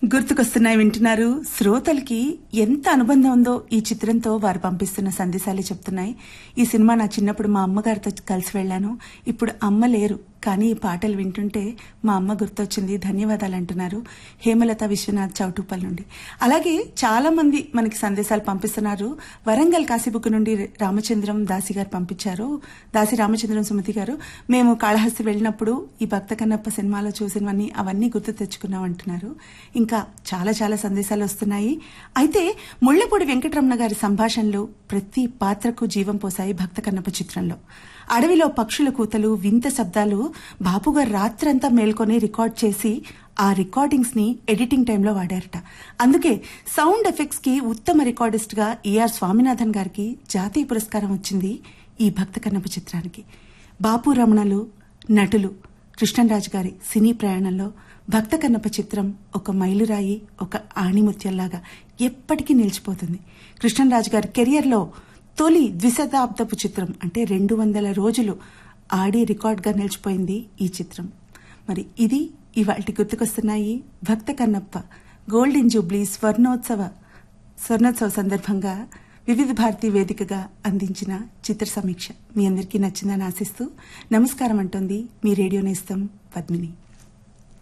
గుర్తుకొస్తున్నాయి వింటున్నారు శ్రోతలకి ఎంత అనుబంధం ఉందో ఈ చిత్రంతో వారు పంపిస్తున్న సందేశాలే చెప్తున్నాయి ఈ సినిమా నా చిన్నప్పుడు మా అమ్మగారితో కలిసి వెళ్ళాను ఇప్పుడు అమ్మ లేరు కానీ ఈ పాటలు వింటుంటే మా అమ్మ గుర్తొచ్చింది ధన్యవాదాలు అంటున్నారు హేమలత విశ్వనాథ్ చౌటుప్పల్ నుండి అలాగే చాలా మంది మనకి సందేశాలు పంపిస్తున్నారు వరంగల్ కాశీబుక్ నుండి రామచంద్రం దాసి గారు పంపించారు దాసి రామచంద్రం సుమతి గారు మేము కాళహస్తి వెళ్ళినప్పుడు ఈ భక్త కన్నప్ప సినిమాలో చూసినవన్నీ అవన్నీ గుర్తు తెచ్చుకున్నాం అంటున్నారు ఇంకా చాలా చాలా సందేశాలు వస్తున్నాయి అయితే ముళ్లపూడి వెంకటరమణ గారి సంభాషణలు ప్రతి పాత్రకు జీవం పోసాయి భక్త కన్నప్ప చిత్రంలో అడవిలో పక్షుల కూతలు వింత శబ్దాలు బాపుగారు రాత్రంతా మేల్కొని రికార్డ్ చేసి ఆ రికార్డింగ్స్ ని ఎడిటింగ్ టైంలో వాడారట అందుకే సౌండ్ ఎఫెక్ట్స్ కి ఉత్తమ రికార్డిస్ట్ గా ఈఆర్ స్వామినాథన్ గారికి జాతీయ పురస్కారం వచ్చింది ఈ భక్త కన్నప్ప చిత్రానికి బాపు రమణలు నటులు కృష్ణరాజు గారి సినీ ప్రయాణంలో భక్త కన్నప్ప చిత్రం ఒక మైలురాయి ఒక ఆణిముత్యంలాగా ఎప్పటికీ నిలిచిపోతుంది కృష్ణరాజు గారి కెరియర్లో తొలి ద్విశతాబ్దపు చిత్రం అంటే రెండు వందల రోజులు ఆడి రికార్డ్గా నిలిచిపోయింది ఈ చిత్రం మరి ఇది ఇవాటి గుర్తుకొస్తున్నాయి భక్త కన్నప్ప గోల్డెన్ జూబ్లీ స్వర్ణోత్సవ స్వర్ణోత్సవ సందర్భంగా వివిధ భారతి వేదికగా అందించిన చిత్ర సమీక్ష మీ అందరికీ నచ్చిందని ఆశిస్తూ నమస్కారం అంటోంది మీ రేడియో నేస్తం పద్మిని